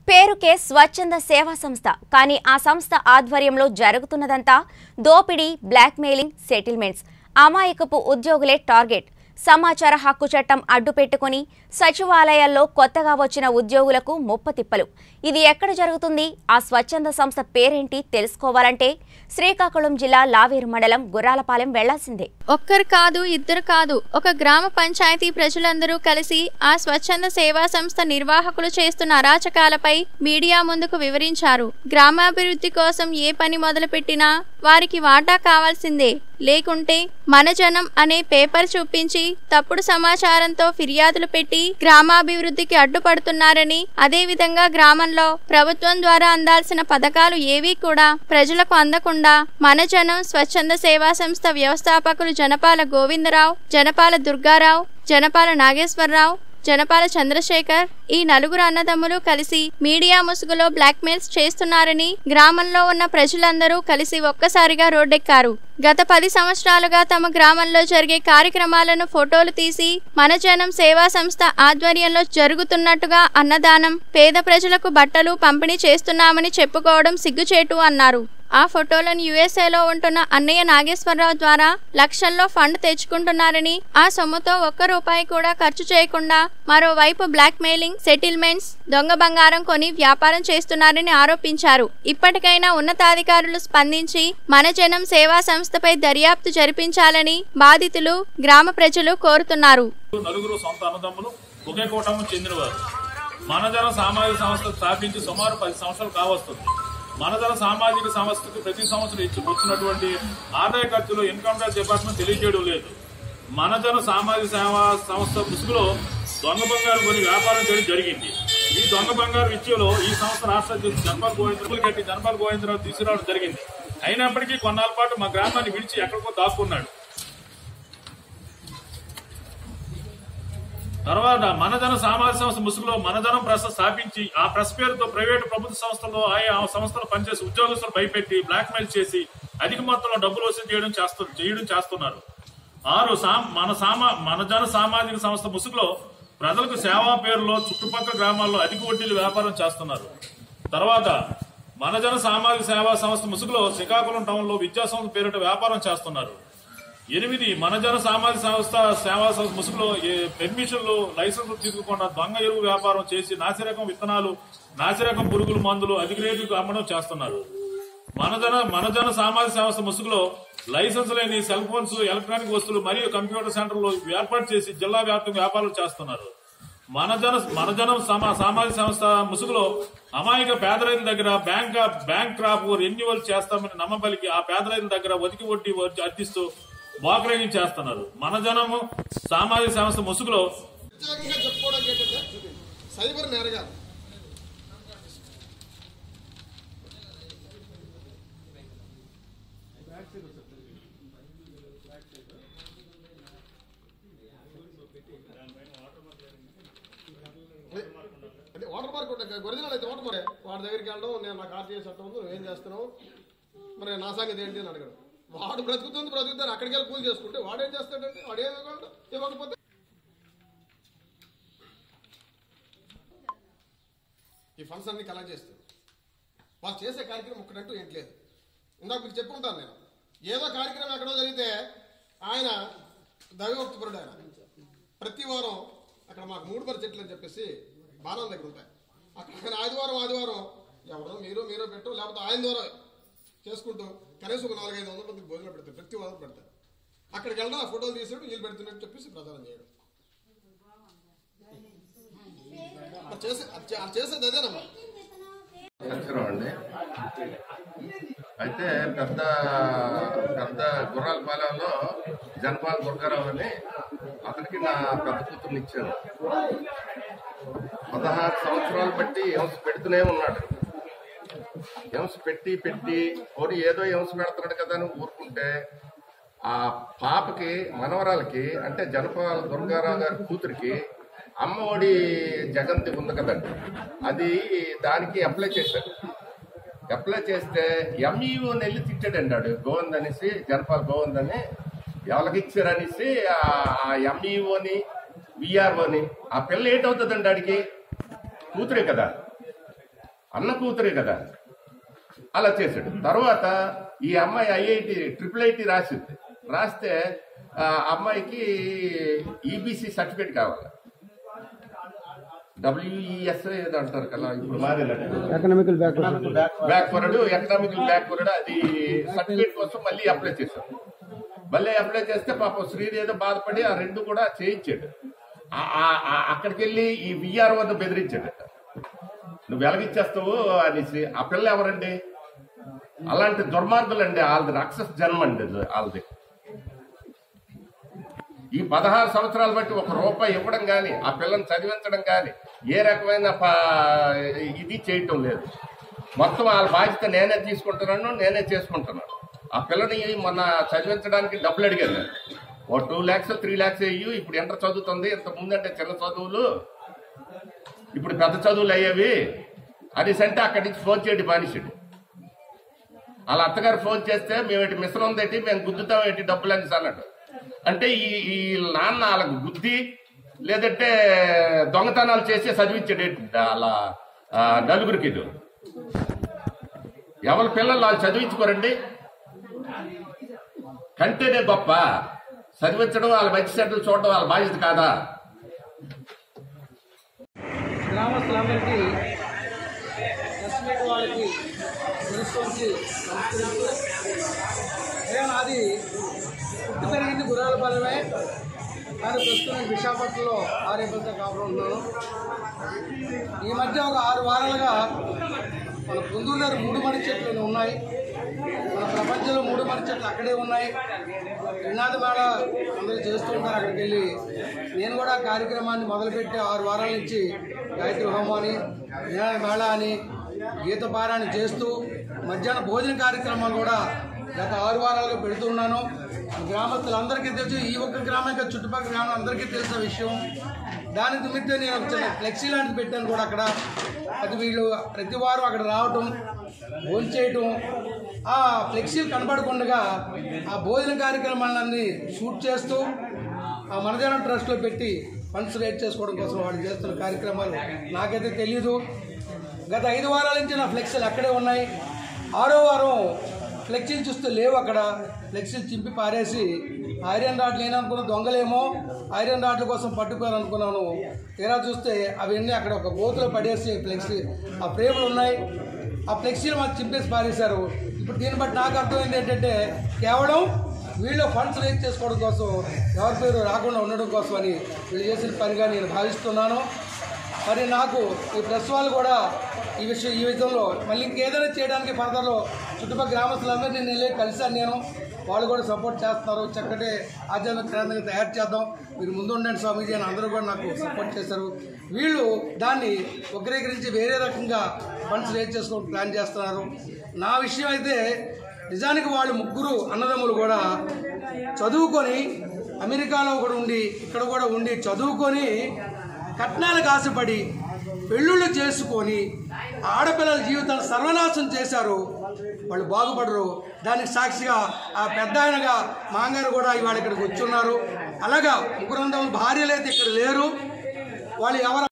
పేరుకే స్వచ్ఛంద సేవా సంస్థ కానీ ఆ సంస్థ ఆధ్వర్యంలో జరుగుతున్నదంతా దోపిడీ బ్లాక్మెయిలింగ్ సెటిల్మెంట్స్ అమాయకపు ఉద్యోగులే టార్గెట్ సమాచార హక్కు చట్టం అడ్డుపెట్టుకుని సచివాలయాల్లో కొత్తగా వచ్చిన ఉద్యోగులకు ముప్పతిప్పలు ఇది ఎక్కడ జరుగుతుంది ఆ స్వచ్ఛంద సంస్థ పేరేంటి తెలుసుకోవాలంటే శ్రీకాకుళం జిల్లా లావేరు మండలం గుర్రాలపాలెం వెళ్లాల్సిందే ఒక్కరు కాదు ఇద్దరు కాదు ఒక గ్రామ పంచాయతీ ప్రజలందరూ కలిసి ఆ స్వచ్ఛంద సేవా సంస్థ నిర్వాహకులు చేస్తున్న అరాచకాలపై మీడియా ముందుకు వివరించారు గ్రామాభివృద్ధి కోసం ఏ పని మొదలుపెట్టినా వారికి వాటా కావాల్సిందే లేకుంటే మన జనం అనే పేపర్ చూపించి తప్పుడు సమాచారంతో ఫిర్యాదులు పెట్టి గ్రామాభివృద్ధికి అడ్డుపడుతున్నారని అదేవిధంగా గ్రామంలో ప్రభుత్వం ద్వారా అందాల్సిన పథకాలు ఏవీ కూడా ప్రజలకు అందకుండా మన జనం స్వచ్ఛంద సేవా సంస్థ వ్యవస్థాపకులు జనపాల గోవిందరావు జనపాల దుర్గారావు జనపాల నాగేశ్వరరావు జనపాల చంద్రశేఖర్ ఈ నలుగురు అన్నదమ్ములు కలిసి మీడియా ముసుగులో బ్లాక్మెయిల్స్ చేస్తున్నారని గ్రామంలో ఉన్న ప్రజలందరూ కలిసి ఒక్కసారిగా రోడ్డెక్కారు గత పది సంవత్సరాలుగా తమ గ్రామంలో జరిగే కార్యక్రమాలను ఫోటోలు తీసి మన జనం సేవా సంస్థ ఆధ్వర్యంలో జరుగుతున్నట్టుగా అన్నదానం పేద ప్రజలకు బట్టలు పంపిణీ చేస్తున్నామని చెప్పుకోవడం సిగ్గుచేటు అన్నారు ఆ ఫోటోలను యుఎస్ఏలో ఉంటున్న అన్నయ్య నాగేశ్వరరావు ద్వారా లక్షల్లో ఫండ్ తెచ్చుకుంటున్నారని ఆ సొమ్ముతో ఒక్క రూపాయి కూడా ఖర్చు చేయకుండా మరోవైపు బ్లాక్ మెయిలింగ్ సెటిల్మెంట్స్ దొంగ బంగారం కొని వ్యాపారం చేస్తున్నారని ఆరోపించారు ఇప్పటికైనా ఉన్నతాధికారులు స్పందించి మన జనం సేవా సంస్థపై దర్యాప్తు జరిపించాలని బాధితులు గ్రామ ప్రజలు కోరుతున్నారు నలుగురు సొంత అన్నదమ్ములు ఒకే కుటుంబం చెందినవారు మనజన సామాజిక సంస్థ స్థాపించి సుమారు పది సంవత్సరాలు కావస్తుంది మనజన సామాజిక సంస్థకు ప్రతి సంవత్సరం ఇచ్చి వచ్చినటువంటి ఆదాయ ఖర్చులు ఇన్కమ్ ట్యాక్స్ డిపార్ట్మెంట్ తెలియజేయడం లేదు మనజన సామాజిక సేవా సంస్థ ముసుగులో దొంగ బంగారు కొని వ్యాపారం చేయడం జరిగింది ఈ దొంగ బంగారు విద్యలో ఈ సంస్థ రాష్ట్ర అధ్యక్షుడు జనపాల గోవిందరావు కట్టి జనపాల గోవిందరావు తీసుకురావడం జరిగింది అయినప్పటికీ కొన్నాళ్ళ పాటు మా గ్రామాన్ని విడిచి ఎక్కడికో దాక్కున్నాడు తర్వాత మనధన సామాజిక సంస్థ ముసుగులో మనధనం ప్రెస్ స్థాపించి ఆ ప్రెస్ పేరుతో ప్రైవేటు ప్రభుత్వ సంస్థల్లో ఆయా సంస్థలు పనిచేసి ఉద్యోగస్తులు భయపెట్టి బ్లాక్మెయిల్ చేసి అధిక మొత్తంలో డబ్బులు వసూలు చేయడం చేస్తు చేయడం చేస్తున్నారు ఆరు సా- మన సామా మనజన సామాజిక సంస్థ ముసుగులో ప్రజలకు సేవా పేరులో చుట్టుపక్కల గ్రామాల్లో అధిక వడ్డీలు వ్యాపారం చేస్తున్నారు తర్వాత మనజన సామాజిక సేవా సంస్థ ముసుగులో శ్రీకాకుళం టౌన్ లో విద్యా సంస్థ పేరిట వ్యాపారం చేస్తున్నారు ఎనిమిది మనజన సామాజిక సంస్థ సేవా సంస్థ ముసుగులో ఏ- పెర్మిషన్లు లైసెన్సులు తీసుకోకుండా దొంగ ఎరువు వ్యాపారం చేసి నాసిరకం విత్తనాలు నాసిరకం పురుగుల మందులు అధిక రేటుకు అమ్మడం చేస్తున్నారు మనజన మనజన సామాజిక సంస్థ ముసుగులో లైసెన్స్ లేని సెల్ ఫోన్స్ ఎలక్ట్రానిక్ వస్తువులు మరియు కంప్యూటర్ సెంటర్లు ఏర్పాటు చేసి జిల్లా వ్యాప్తంగా వ్యాపారాలు చేస్తున్నారు మనజన మనజనం సమా సామాజిక సంస్థ ముసుగులో అమాయక పేద రైతుల దగ్గర బ్యాంక్ బ్యాంక్ క్రాప్ రెన్యువల్ చేస్తామని నమ్మబలికి ఆ పేద రైతుల దగ్గర ఒతికి వడ్డీ వచ్చి అర్థిస్తూ బాకరేగింగ్ చేస్తున్నారు మనజనము సామాజిక సంస్థ ముసుగులో ప్రత్యేకంగా చెప్పుకోవడానికి ఏంటంటే సైబర్ నేరగాలు అంటే వాటర్ మార్క్ ఉంటుంది ఒరిజినల్ అయితే వాటర్ మార్క్ వాడి దగ్గరికి వెళ్ళడం నేను నాకు ఆర్టీఏ చట్టం ఉంది నువ్వేం చేస్తున్నావు మరి నా సంగతి ఏంటి అని అడగడం వాడు బ్రతుకుతుంది బ్రతుకుతాను అక్కడికి వెళ్ళి పూజ చేసుకుంటే వాడేం చేస్తాడంటే వాడు ఏమి ఇవ్వగలడు ఇవ్వకపోతే ఈ ఫండ్స్ అన్ని కలెక్ట్ చేస్తారు వాళ్ళు చేసే కార్యక్రమం ఒక్కటంటూ ఏంటి లేదు ఇందాక మీకు చెప్పుకుంటాను నేను ఏదో కార్యక్రమం ఎక్కడో జరిగితే ఆయన దైవభక్తిపరుడు ఆయన ప్రతి వారం అక్కడ మాకు మూడు పరి చెట్లు అని చెప్పేసి బాణం దగ్గర ఉంటాయి అక్కడ ఆయన ఆదివారం ఆదివారం ఎవరో మీరు మీరు పెట్టు లేకపోతే ఆయన ద్వారా చేసుకుంటూ కనీసం ఒక నాలుగైదు వందల మందికి భోజనం పెడతారు ప్రతి వారం పెడతారు అక్కడికి వెళ్ళడం ఆ ఫోటోలు తీసాడు వీళ్ళు పెడుతున్నట్టు చెప్పేసి ప్రచారం చేయడం అది చేసే అది చే- అది చేసేది అదేనమ్మా నమస్కారం అండి అయితే పెద్ద పెద్ద గుర్రాల పాలెంలో జనపాల దుర్గారావు అని అతనికి నా పెద్ద కూతుర్ని ఇచ్చాను పదహారు సంవత్సరాలు బట్టి హింస పెడుతూనే ఉన్నాడు హింస పెట్టి పెట్టి పోనీ ఏదో హింస పెడుతున్నాడు కదా అని ఊరుకుంటే ఆ పాపకి మనవరాలకి అంటే జనపాల దుర్గారావు గారి కూతురికి అమ్మ ఒడి జగంతి ఉంది కదండి అది దానికి అప్లై చేశాడు అప్లై చేస్తే ఎంఈఓ వెళ్ళి తిట్టాడండి ఆడు గోవింద్ అనేసి జనపాల గోవింద్ అని ఎవరికి ఇచ్చారనేసి ఆ ఎంఈఓని విఆర్ఓని ఆ పిల్ల ఏంటవుతుందండి ఆడికి కూతురే కదా అన్న కూతురే కదా అలా చేశాడు తర్వాత ఈ అమ్మాయి ఐఐటి ట్రిపుల్ ఐటి రాసింది రాస్తే ఆ అమ్మాయికి ఈబీసీ సర్టిఫికేట్ కావాలి డబ్ల్యూఈఎస్ ఏదో అంటారు కదా ఇప్పుడు మారినట్టు economical backward backward economical backward అది సర్టిఫికేట్ కోసం మళ్ళీ అప్లై చేశాం మళ్ళీ అప్లై చేస్తే పాపం శ్రీని ఏదో బాధపడి ఆ రెండు కూడా చేయించాడు ఆ- ఆ- ఆ- అక్కడికి వెళ్ళి ఈ విఆర్ వద్ద బెదిరించాడు నువ్వు వెలగిచ్చేస్తావు అనేసి ఆ పిల్ల ఎవరండి అలాంటి దుర్మార్గులండి వాళ్ళది రాక్షస జన్మ అండి అది వాళ్ళది ఈ పదహారు సంవత్సరాలు బట్టి ఒక రూపాయి ఇవ్వడం కానీ ఆ పిల్లని చదివించడం కానీ ఏ రకమైన ప- ఇది చేయటం లేదు మొత్తం వాళ్ళ బాధ్యత నేనే తీసుకుంటున్నాను నేనే చేసుకుంటున్నాను ఆ పిల్లని మొన్న చదివించడానికి డబ్బులు అడిగాను నేను. ఓ టూ ల్యాక్స్ త్రీ ల్యాక్స్ అయ్యి ఇప్పుడు ఎంటర్ చదువుతుంది ఇంత ముందంటే చిన్న చదువులు ఇప్పుడు పెద్ద చదువులు అయ్యేవి అది అంటే అక్కడి నుంచి ఫోన్ చేయండి బానిసాడు వాళ్ళ అత్తగారు ఫోన్ చేస్తే మేము ఇటు మిశ్రం ఉందేటి మేము గుద్దుతాం ఏంటి డబ్బులు అనేసి అన్నాడు అంటే ఈ ఈ నాన్న వాళ్ళకు బుద్ధి లేదంటే దొంగతనాలు చేసి చదివించాడు ఏంటి అలా ఆ, నలుగురికి ఇది ఎవరి పిల్లలు వాళ్ళు చదివించుకోరండి కంటేనే గొప్ప చదివించడం వాళ్ళ మంచి సెంటర్లు చూడడం వాళ్ళ బాధ్యత కాదా గ్రామస్తులందరికీ ప్రెస్ మీట్ వాళ్ళకి తెలుసుకొచ్చి నమస్కరిస్తూ అయ్యా నాది పుట్టి పెరిగింది గురాలపాలెమే కానీ ప్రస్తుతం నేను విశాఖపట్నంలో ఆర్యపల్లితో కాపురం ఉన్నాను ఈ మధ్య ఒక ఆరు వారాలుగా మన పొందూరు దగ్గర మూడు మడి చెట్లు ఉన్నాయి మన ప్రపంచంలో మూడు మడి చెట్లు అక్కడే ఉన్నాయి నినాది మేళ అందరూ చేస్తూ ఉంటారు అక్కడికి వెళ్ళి నేను కూడా ఆ కార్యక్రమాన్ని మొదలుపెట్టి ఆరు వారాల నుంచి గాయత్రి హోమం అని నినాది మేళ అని గీత పారాయణ చేస్తూ మధ్యాహ్న భోజన కార్యక్రమాలు కూడా గత ఆరు వారాలుగా పెడుతున్నాను గ్రామస్తులందరికీ తెలుసు ఈ ఒక్క గ్రామం ఇంకా చుట్టుపక్కల గ్రామం అందరికీ తెలిసిన విషయం దాని నిమిత్తం నేను ఒక చిన్న ఫ్లెక్సీ లాంటిది పెట్టాను కూడా అక్కడ అది వీళ్ళు ప్రతి వారం అక్కడ రావటం భోంచేయటం ఆ ఫ్లెక్సీలు కనబడకుండా ఆ భోజన కార్యక్రమాలన్నీ షూట్ చేస్తూ ఆ మనజనం ట్రస్ట్లో పెట్టి ఫండ్స్ రేట్ చేసుకోవడం కోసం వాళ్ళు చేస్తున్న కార్యక్రమాలు నాకైతే తెలియదు గత ఐదు వారాల నుంచి నా ఫ్లెక్సీలు అక్కడే ఉన్నాయి ఆరో వారం ఫ్లెక్సీలు చూస్తే లేవు అక్కడ ఫ్లెక్సీలు చింపి పారేసి ఐరన్ రాడ్లు నేననుకున్న దొంగలేమో ఐరన్ రాడ్ల కోసం పట్టుకోరు అనుకున్నాను తీరా చూస్తే అవన్నీ అక్కడ ఒక గోతులో పడేసి ఫ్లెక్సీ ఆ ఫ్రేములు ఉన్నాయి ఆ ఫ్లెక్సీలు మాకు చింపేసి పారేశారు ఇప్పుడు దీన్ని బట్టి నాకు అర్థమైంది ఏంటంటే కేవలం వీళ్ళు ఫండ్స్ రేజ్ చేసుకోవడం కోసం ఎవరి పేరు రాకుండా ఉండడం కోసం అని వీళ్ళు చేసిన పనిగా నేను భావిస్తున్నాను మరి నాకు ఈ ప్రెస్ వాళ్ళు కూడా ఈ విషయం ఈ విషయంలో మళ్ళీ ఇంకేదైనా చేయడానికి ఫర్దర్లో చుట్టుపక్కల గ్రామస్తులందరినీ నేను వెళ్ళి కలిశాను నేను వాళ్ళు కూడా సపోర్ట్ చేస్తున్నారు చక్కటి ఆధ్యాత్మిక కేంద్రంగా తయారు చేద్దాం మీరు ముందు ఉండండి స్వామీజీ అని అందరూ కూడా నాకు సపోర్ట్ చేశారు వీళ్ళు దాన్ని వక్రీకరించి వేరే రకంగా ఫండ్స్ రేజ్ చేసుకోవడం ప్లాన్ చేస్తున్నారు నా విషయం అయితే నిజానికి వాళ్ళు ముగ్గురు అన్నదమ్ములు కూడా చదువుకొని అమెరికాలో కూడా ఉండి ఇక్కడ కూడా ఉండి చదువుకొని కట్నాలకు ఆశపడి పెళ్ళిళ్ళు చేసుకొని ఆడపిల్లల జీవితాన్ని సర్వనాశనం చేశారు వాళ్ళు బాగుపడరు దానికి సాక్షిగా ఆ పెద్ద ఆయనగా మాంగారు కూడా ఇవాళ ఇక్కడికి వచ్చున్నారు అలాగా ముగ్గురు భార్యలు అయితే ఇక్కడ లేరు వాళ్ళు ఎవరు